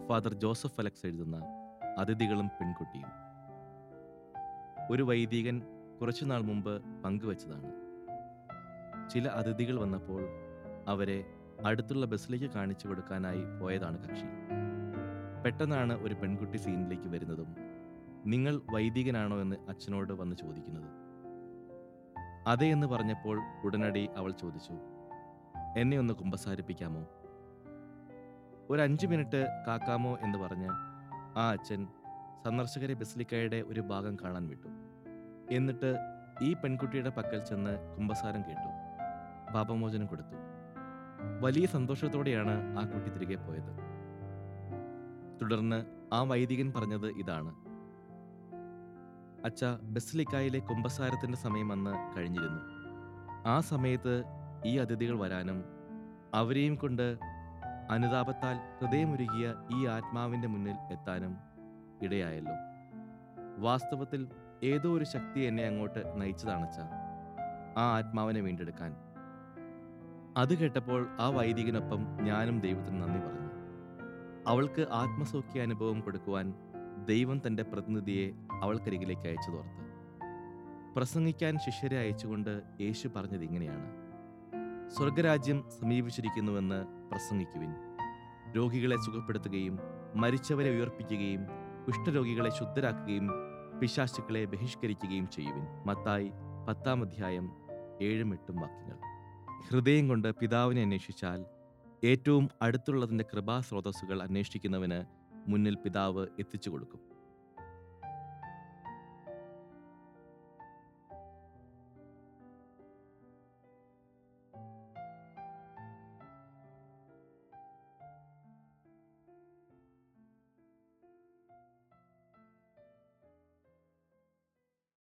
father Joseph Alex എഴുതുന്ന അതിഥികളും പെൺകുട്ടിയും ഒരു വൈദികൻ കുറച്ചുനാൾ മുമ്പ് പങ്കുവച്ചതാണ് ചില അതിഥികൾ വന്നപ്പോൾ അവരെ അടുത്തുള്ള ബസ്സിലേക്ക് കാണിച്ചു കൊടുക്കാനായി പോയതാണ് കക്ഷി പെട്ടെന്നാണ് ഒരു പെൺകുട്ടി സീനിലേക്ക് വരുന്നതും നിങ്ങൾ വൈദികനാണോ എന്ന് അച്ഛനോട് വന്ന് ചോദിക്കുന്നത് അതെ എന്ന് പറഞ്ഞപ്പോൾ ഉടനടി അവൾ ചോദിച്ചു എന്നെ ഒന്ന് കുമ്പസാരിപ്പിക്കാമോ ഒരു അഞ്ചു മിനിറ്റ് കാക്കാമോ എന്ന് പറഞ്ഞ് ആ അച്ഛൻ സന്ദർശകരെ ബസിലിക്കയുടെ ഒരു ഭാഗം കാണാൻ വിട്ടു എന്നിട്ട് ഈ പെൺകുട്ടിയുടെ പക്കൽ ചെന്ന് കുമ്പസാരം കേട്ടു പാപമോചനം കൊടുത്തു വലിയ സന്തോഷത്തോടെയാണ് ആ കുട്ടി തിരികെ പോയത് തുടർന്ന് ആ വൈദികൻ പറഞ്ഞത് ഇതാണ് അച്ഛ ബസിലിക്കായിലെ കുമ്പസാരത്തിന്റെ സമയം അന്ന് കഴിഞ്ഞിരുന്നു ആ സമയത്ത് ഈ അതിഥികൾ വരാനും അവരെയും കൊണ്ട് അനുതാപത്താൽ ഹൃദയമുരുകിയ ഈ ആത്മാവിന്റെ മുന്നിൽ എത്താനും ഇടയായല്ലോ വാസ്തവത്തിൽ ഏതോ ഒരു ശക്തി എന്നെ അങ്ങോട്ട് നയിച്ചതാണച്ച ആ ആത്മാവിനെ വീണ്ടെടുക്കാൻ അത് കേട്ടപ്പോൾ ആ വൈദികനൊപ്പം ഞാനും ദൈവത്തിന് നന്ദി പറഞ്ഞു അവൾക്ക് ആത്മസൗഖ്യ അനുഭവം കൊടുക്കുവാൻ ദൈവം തന്റെ പ്രതിനിധിയെ അവൾക്കരികിലേക്ക് അയച്ചു തോർത്ത് പ്രസംഗിക്കാൻ ശിഷ്യരെ അയച്ചുകൊണ്ട് യേശു പറഞ്ഞത് ഇങ്ങനെയാണ് സ്വർഗരാജ്യം സമീപിച്ചിരിക്കുന്നുവെന്ന് പ്രസംഗിക്കുവിൻ രോഗികളെ സുഖപ്പെടുത്തുകയും മരിച്ചവരെ ഉയർപ്പിക്കുകയും കുഷ്ഠരോഗികളെ ശുദ്ധരാക്കുകയും പിശാചുക്കളെ ബഹിഷ്കരിക്കുകയും ചെയ്യുവിൻ മത്തായി പത്താം അധ്യായം ഏഴും എട്ടും വാക്യങ്ങൾ ഹൃദയം കൊണ്ട് പിതാവിനെ അന്വേഷിച്ചാൽ ഏറ്റവും അടുത്തുള്ളതിൻ്റെ കൃപാസ്രോതസ്സുകൾ അന്വേഷിക്കുന്നവന് മുന്നിൽ പിതാവ് എത്തിച്ചു കൊടുക്കും